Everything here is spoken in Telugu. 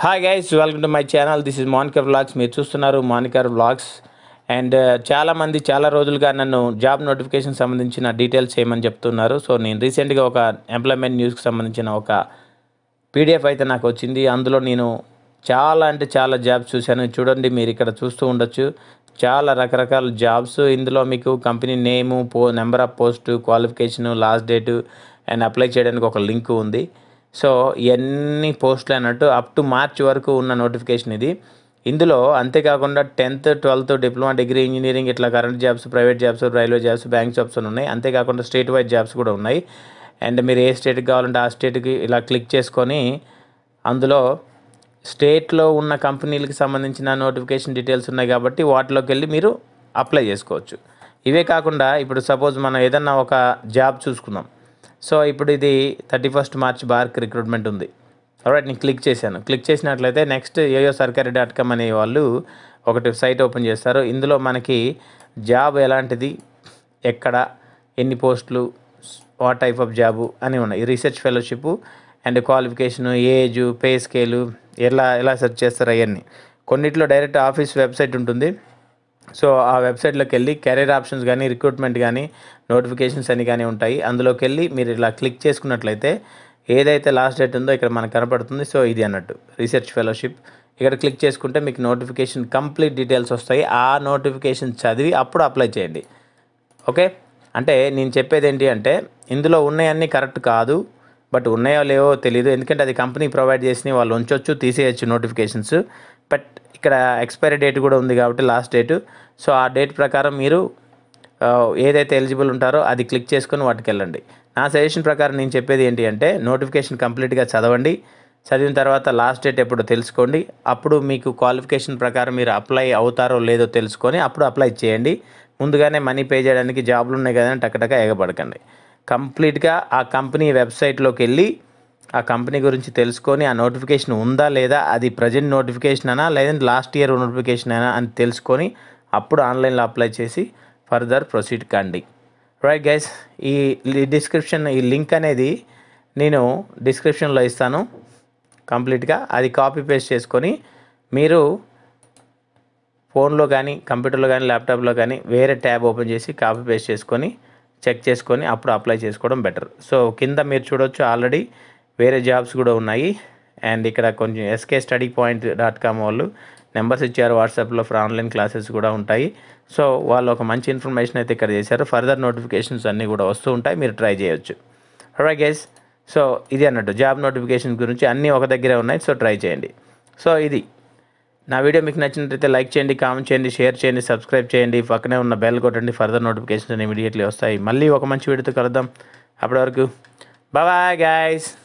hi guys welcome to my channel this is Manikar vlogs మీరు చూస్తున్నారు మానికర్ వ్లాగ్స్ అండ్ చాలామంది చాలా రోజులుగా నన్ను జాబ్ నోటిఫికేషన్ సంబంధించిన డీటెయిల్స్ చేయమని చెప్తున్నారు సో నేను రీసెంట్గా ఒక ఎంప్లాయ్మెంట్ న్యూస్కి సంబంధించిన ఒక పీడిఎఫ్ అయితే నాకు వచ్చింది అందులో నేను చాలా అంటే చాలా జాబ్స్ చూశాను చూడండి మీరు ఇక్కడ చూస్తూ ఉండొచ్చు చాలా రకరకాల జాబ్స్ ఇందులో మీకు కంపెనీ నేము పో number of post qualification last date and apply చేయడానికి ఒక లింక్ ఉంది సో ఇవన్నీ పోస్టులు అన్నట్టు అప్ టు మార్చ్ వరకు ఉన్న నోటిఫికేషన్ ఇది ఇందులో అంతేకాకుండా tenth twelfth diploma degree engineering ఇట్లా current jobs private jobs railway jobs bank jobs అని ఉన్నాయి అంతేకాకుండా స్టేట్ వైజ్ జాబ్స్ కూడా ఉన్నాయి అండ్ మీరు ఏ స్టేట్కి కావాలంటే ఆ స్టేట్కి ఇలా క్లిక్ చేసుకొని అందులో స్టేట్లో ఉన్న కంపెనీలకు సంబంధించిన నోటిఫికేషన్ డీటెయిల్స్ ఉన్నాయి కాబట్టి వాటిలోకి వెళ్ళి మీరు అప్లై చేసుకోవచ్చు ఇవే కాకుండా ఇప్పుడు సపోజ్ మనం ఏదన్నా ఒక జాబ్ చూసుకుందాం సో ఇప్పుడు ఇది thirty first March BARC recruitment ఉంది రైట్ నేను క్లిక్ చేశాను క్లిక్ చేసినట్లయితే నెక్స్ట్ ఏయో సర్కారీ డాట్ కామ్ అనే వాళ్ళు ఒకటి సైట్ ఓపెన్ చేస్తారు ఇందులో మనకి జాబ్ ఎలాంటిది ఎక్కడ ఎన్ని పోస్టులు వాట్ టైప్ ఆఫ్ జాబు అని ఉన్నాయి research fellowship and qualification age pay scale ఎలా ఎలా సెర్చ్ చేస్తారు అవన్నీ కొన్నిట్లో డైరెక్ట్ ఆఫీస్ వెబ్సైట్ ఉంటుంది సో ఆ వెబ్సైట్లోకి వెళ్ళి కెరీర్ ఆప్షన్స్ కానీ రిక్రూట్మెంట్ కానీ నోటిఫికేషన్స్ అని కానీ ఉంటాయి అందులోకి వెళ్ళి మీరు ఇలా క్లిక్ చేసుకున్నట్లయితే ఏదైతే లాస్ట్ డేట్ ఉందో ఇక్కడ మనకు కనపడుతుంది సో ఇది అన్నట్టు రీసెర్చ్ ఫెలోషిప్ ఇక్కడ క్లిక్ చేసుకుంటే మీకు నోటిఫికేషన్ కంప్లీట్ డీటెయిల్స్ వస్తాయి ఆ నోటిఫికేషన్ చదివి అప్పుడు అప్లై చేయండి ఓకే అంటే నేను చెప్పేది ఏంటి అంటే ఇందులో ఉన్నాయన్నీ కరెక్ట్ కాదు బట్ ఉన్నాయో లేవో తెలియదు ఎందుకంటే అది కంపెనీ ప్రొవైడ్ చేసి వాళ్ళు ఉంచొచ్చు తీసేయచ్చు నోటిఫికేషన్స్ బట్ ఇక్కడ ఎక్స్పైరీ డేట్ కూడా ఉంది కాబట్టి లాస్ట్ డేట్ సో ఆ డేట్ ప్రకారం మీరు ఆ, ఏదైతే ఎలిజిబుల్ ఉంటారో అది క్లిక్ చేసుకొని వాటికి వెళ్ళండి నా సజెషన్ ప్రకారం నేను చెప్పేది ఏంటి అంటే నోటిఫికేషన్ కంప్లీట్గా చదవండి చదివిన తర్వాత లాస్ట్ డేట్ ఎప్పుడో తెలుసుకోండి అప్పుడు మీకు క్వాలిఫికేషన్ ప్రకారం మీరు అప్లై అవుతారో లేదో తెలుసుకొని అప్పుడు అప్లై చేయండి ముందుగానే మనీ పే చేయడానికి జాబ్లు ఉన్నాయి కదా అని టక్కటక్క ఎగబడకండి కంప్లీట్గా ఆ కంపెనీ వెబ్సైట్లోకి వెళ్ళి ఆ కంపెనీ గురించి తెలుసుకొని ఆ నోటిఫికేషన్ ఉందా లేదా అది ప్రజెంట్ నోటిఫికేషన్ అనా లేదంటే లాస్ట్ ఇయర్ నోటిఫికేషన్ అయినా అని తెలుసుకొని అప్పుడు ఆన్లైన్లో అప్లై చేసి ఫర్దర్ ప్రొసీడ్ కండి రైట్ గైస్ ఈ డిస్క్రిప్షన్ ఈ లింక్ అనేది నేను డిస్క్రిప్షన్లో ఇస్తాను కంప్లీట్గా అది కాపీ పేస్ట్ చేసుకొని మీరు ఫోన్లో కానీ కంప్యూటర్లో కానీ ల్యాప్టాప్లో కానీ వేరే ట్యాబ్ ఓపెన్ చేసి కాపీ పేస్ట్ చేసుకొని చెక్ చేసుకొని అప్పుడు అప్లై చేసుకోవడం బెటర్ సో కింద మీరు చూడొచ్చు ఆల్రెడీ వేరే జాబ్స్ కూడా ఉన్నాయి అండ్ ఇక్కడ కొంచెం SK study point dot com వాళ్ళు నెంబర్స్ ఇచ్చారు వాట్సాప్లో ఫర్ ఆన్లైన్ క్లాసెస్ కూడా ఉంటాయి సో వాళ్ళు ఒక మంచి ఇన్ఫర్మేషన్ అయితే ఇక్కడ చేశారు ఫర్దర్ నోటిఫికేషన్స్ అన్నీ కూడా వస్తూ ఉంటాయి మీరు ట్రై చేయొచ్చు రైట్ గైస్ సో ఇది అన్నట్టు జాబ్ నోటిఫికేషన్ గురించి అన్నీ ఒక దగ్గరే ఉన్నాయి సో ట్రై చేయండి సో ఇది నా వీడియో మీకు నచ్చినట్లయితే లైక్ చేయండి కామెంట్ చేయండి షేర్ చేయండి సబ్స్క్రైబ్ చేయండి పక్కనే ఉన్న బెల్ కొట్టండి ఫర్దర్ నోటిఫికేషన్స్ ఇమీడియట్లీ వస్తాయి మళ్ళీ ఒక మంచి వీడియోతో కలుద్దాం అప్పటి వరకు బాయ్ గాయస్